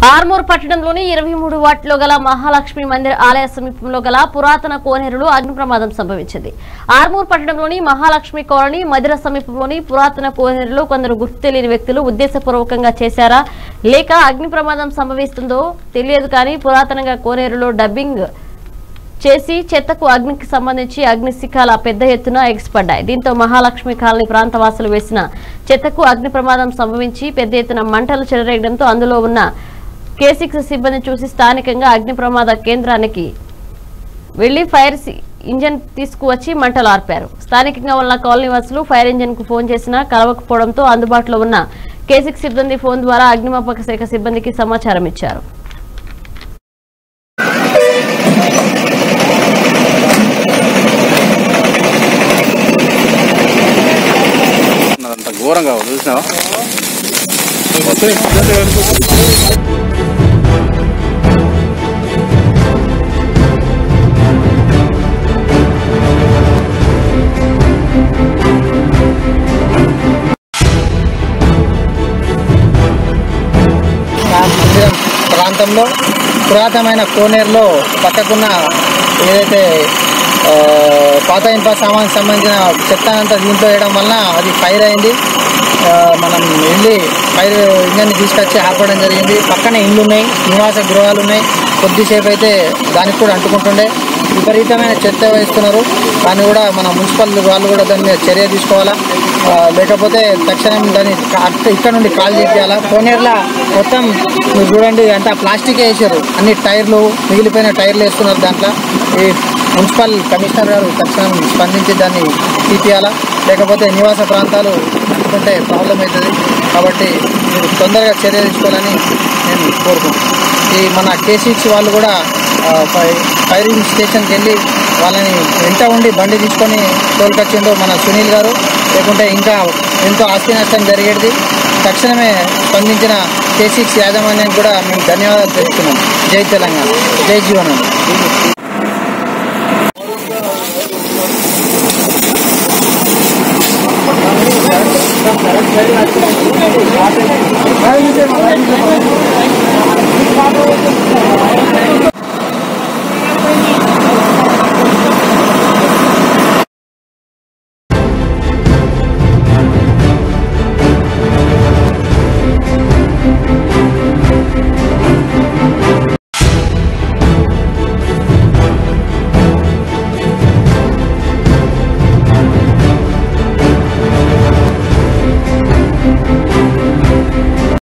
ఆర్మూర్ పట్టణంలోని ఇరవై మూడు వార్డులో గల మహాలక్ష్మి మందిర్ ఆలయ సమీపంలో గల పురాతన కోనేరులో అగ్ని ప్రమాదం సంభవించింది ఆర్మూర్ పట్టణంలోని మహాలక్ష్మి కాలనీ మదిర సమీపంలోని పురాతన కోనేరులో కొందరు గుర్తు తెలియని వ్యక్తులు ఉద్దేశపూర్వకంగా చేశారా లేక అగ్ని ప్రమాదం సంభవిస్తుందో తెలియదు కానీ పురాతనంగా కోనేరులో డబ్బింగ్ చేసి చెత్తకు అగ్నికి సంబంధించి అగ్ని శిఖాల పెద్ద ఎత్తున ఎగిసిపడ్డాయి దీంతో మహాలక్ష్మి కాలనీ ప్రాంతవాసులు వేసిన చెత్తకు అగ్ని ప్రమాదం సంభవించి పెద్ద ఎత్తున మంటలు చెలరేగడంతో అందులో ఉన్న కే సిక్స్ సిబ్బంది చూసి స్థానికంగా అగ్ని ప్రమాద కేంద్రానికి వెళ్లి ఫైర్ సి- ఇంజన్ తీసుకువచ్చి మంటలు ఆర్పారు స్థానికంగా ఉన్న కాలనీ వాసులు ఫైర్ ఇంజన్ కు ఫోన్ చేసినా కలవకపోవడంతో అందుబాటులో ఉన్న కే సిక్స్ సిబ్బంది ఫోన్ ద్వారా అగ్నిమాపక శాఖ సిబ్బందికి సమాచారం ఇచ్చారు అంత ఘోరంగా ఉంది, చూసినావా ఆ మందిరం ప్రాంతంలో పురాతనమైన కోనేరులో పక్కకున్న ఏదైతే ఆ, పాత ఇనుప సామాన్ సంబంధించిన చెత్త అంతా దీంట్లో వేయడం వలన అది ఫైర్ అయింది ఆ, మనం వెళ్ళి ఫైర్ ఇంజన్ని తీసుకొచ్చి ఆపడం జరిగింది పక్కనే ఇండ్లు ఉన్నాయి నివాస గృహాలు ఉన్నాయి కొద్దిసేపు అయితే దానికి కూడా అంటుకుంటుండే విపరీతమైన చెత్త వేస్తున్నారు దాన్ని కూడా మన మున్సిపల్ వాళ్ళు కూడా దాని మీద చర్య తీసుకోవాలా ఆ, లేకపోతే తక్షణం దాన్ని కా- అట్ట- ఇక్కడ నుండి కాల్ చేయాలా కోనేరులా మొత్తం మీరు చూడండి అంతా ప్లాస్టిక్ వేసారు అన్ని టైర్లు మిగిలిపోయిన టైర్లు వేస్తున్నారు దాంట్లో ఈ మున్సిపల్ కమిషనర్ గారు తక్షణం స్పందించి దాన్ని తీపియాలా లేకపోతే నివాస ప్రాంతాలు అనుకుంటే ప్రాబ్లం అవుతుంది కాబట్టి మీరు తొందరగా చర్య తీసుకోవాలని నేను కోరుకుంటున్నాను ఈ మన కేసీక్స్ వాళ్ళు కూడా ఆ, ఫై- ఫైరింగ్ స్టేషన్కి వెళ్ళి వాళ్ళని వెంట ఉండి బండి తీసుకొని తోలుకొచ్చిండు మన సునీల్ గారు లేకుంటే ఇంకా ఎంతో ఆస్తి నష్టం జరిగేది తక్షణమే స్పందించిన కేసీక్స్ యాజమాన్యానికి కూడా మేము ధన్యవాదాలు తెలుపుతున్నాం జై తెలంగాణ జై జీవనం ¡Ay,